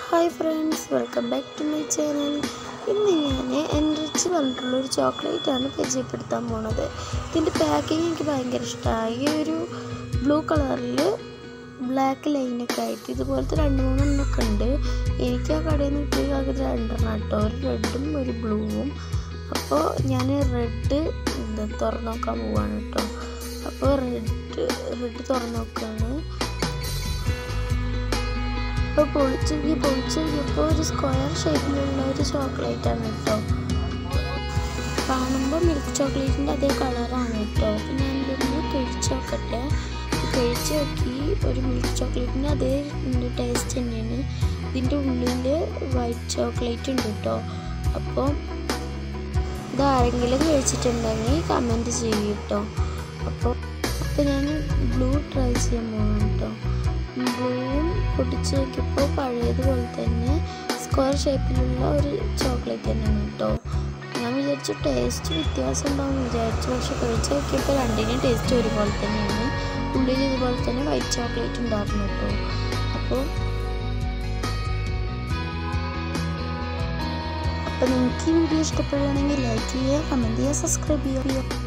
hi friends welcome back to my channel ഇന്ന് ഞാൻ enrich പറഞ്ഞിട്ടുള്ള ഒരു ചോക്ലേറ്റാണ് പരിചയപ്പെടുത്താൻ പോണത് ഇതിൻ്റെ പാക്കിങ് എനിക്ക് ഭയങ്കര ഇഷ്ടമായി ഈ ഒരു ബ്ലൂ കളറിൽ ബ്ലാക്ക് ലൈനൊക്കെ ആയിട്ട് ഇതുപോലത്തെ രണ്ട് മൂന്നെണ്ണമൊക്കെ ഉണ്ട് എനിക്ക് ആ കടയിൽ നിന്ന് കിട്ടിയത് രണ്ടെണ്ണം കേട്ടോ ഒരു റെഡും ഒരു ബ്ലൂവും അപ്പോൾ ഞാൻ റെഡ് എന്താ തുറന്നു നോക്കാൻ പോവാണ് കേട്ടോ അപ്പോൾ റെഡ് റെഡ് തുറന്നു നോക്കുകയാണ് അപ്പോൾ പൊളിച്ച് നോക്കി പൊളിച്ച് നോക്കിയപ്പോൾ ഒരു സ്ക്വയർ ഷേപ്പിലുള്ള ഒരു ചോക്ലേറ്റ് ആണ് കേട്ടോ കാണുമ്പോൾ മിൽക്ക് ചോക്ലേറ്റിൻ്റെ അതേ കളറാണ് കേട്ടോ അപ്പോൾ ഞാൻ ഇതൊന്ന് കഴിച്ച് നോക്കട്ടെ കഴിച്ച് നോക്കി ഒരു മിൽക്ക് ചോക്ലേറ്റിൻ്റെ അതേ ടേസ്റ്റ് തന്നെയാണ് ഇതിൻ്റെ ഉള്ളിൽ വൈറ്റ് ചോക്ലേറ്റ് ഉണ്ട് കേട്ടോ അപ്പോൾ ഇത് ആരെങ്കിലും കഴിച്ചിട്ടുണ്ടെങ്കിൽ കമൻറ്റ് ചെയ്യും കേട്ടോ അപ്പോൾ അപ്പോൾ ഞാൻ ബ്ലൂ ട്രൈ ചെയ്യാൻ പോകണം കേട്ടോ ബ്ലൂവും പൊട്ടിച്ച് നോക്കിയപ്പോൾ പഴയതുപോലെ തന്നെ സ്ക്വയർ ഷേപ്പിലുള്ള ഒരു ചോക്ലേറ്റ് തന്നെയാണ് കേട്ടോ ഞാൻ വിചാരിച്ചു ടേസ്റ്റ് വ്യത്യാസം ഉണ്ടാവും വിചാരിച്ചു പക്ഷെ കഴിച്ച് നോക്കിയപ്പോൾ രണ്ടിനും ടേസ്റ്റ് ഒരുപോലെ തന്നെയാണ് ഉള്ളിൽ ഇതുപോലെ തന്നെ വൈറ്റ് ചോക്ലേറ്റ് ഉണ്ടായിരുന്നു കേട്ടോ അപ്പോൾ അപ്പോൾ നിങ്ങൾക്ക് ഈ വീഡിയോ ഇഷ്ടപ്പെടുകയാണെങ്കിൽ ലൈക്ക് ചെയ്യുക കമൻറ്റ് ചെയ്യുക സബ്സ്ക്രൈബ് ചെയ്യുക